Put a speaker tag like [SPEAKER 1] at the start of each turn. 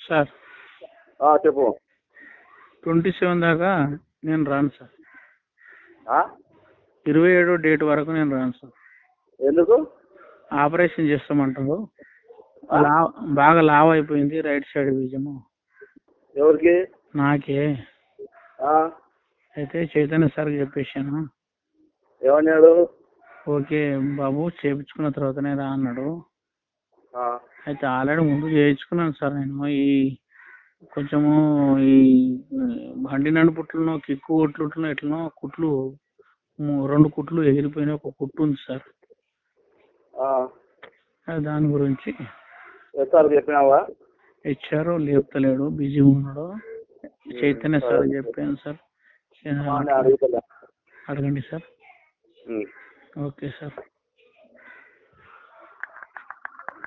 [SPEAKER 1] Sir
[SPEAKER 2] ఆ, చెప్పు
[SPEAKER 1] twenty seven దాకా నేను రాను సార్
[SPEAKER 2] ఆ?
[SPEAKER 1] ఇరవై ఏడో డేట్ వరకు నేను రాను సార్
[SPEAKER 2] ఎందుకు
[SPEAKER 1] ఆపరేషన్ చేస్తామంటారు
[SPEAKER 2] ఆ?
[SPEAKER 1] లా బాగా లావ్ అయిపోయింది రైట్ సైడ్ బీజము
[SPEAKER 2] ఎవరికి
[SPEAKER 1] నాకే
[SPEAKER 2] ఆ?
[SPEAKER 1] అయితే చైతన్య సార్కి చెప్పేశాను
[SPEAKER 2] ఏమన్నాడు
[SPEAKER 1] ఓకే బాబు చేపించుకున్న తర్వాతనే రా అన్నాడు
[SPEAKER 2] ఆ,
[SPEAKER 1] అయితే ఆల్రెడీ ముందు చేయించుకున్నాను సార్ నేను ఈ కొంచెము ఈ బండి నడుపుట్లను కిక్కు కొట్లుంటున్నా ఎట్లనో కుట్లు ము- రెండు కుట్లు ఎగిరిపోయిన ఒక కుట్టు ఉంది సార్
[SPEAKER 2] ఆ.
[SPEAKER 1] అది దాని గురించి
[SPEAKER 2] ఎస్ఆర్ చెప్పినావా
[SPEAKER 1] ఇచ్చారు లేపుతలేడు బిజీ ఉన్నాడు చైతన్య సార్ చెప్పాను సార్
[SPEAKER 2] వాడిని అడుగుతలే
[SPEAKER 1] అడగండి సార్
[SPEAKER 2] ఉం.
[SPEAKER 1] Okay sir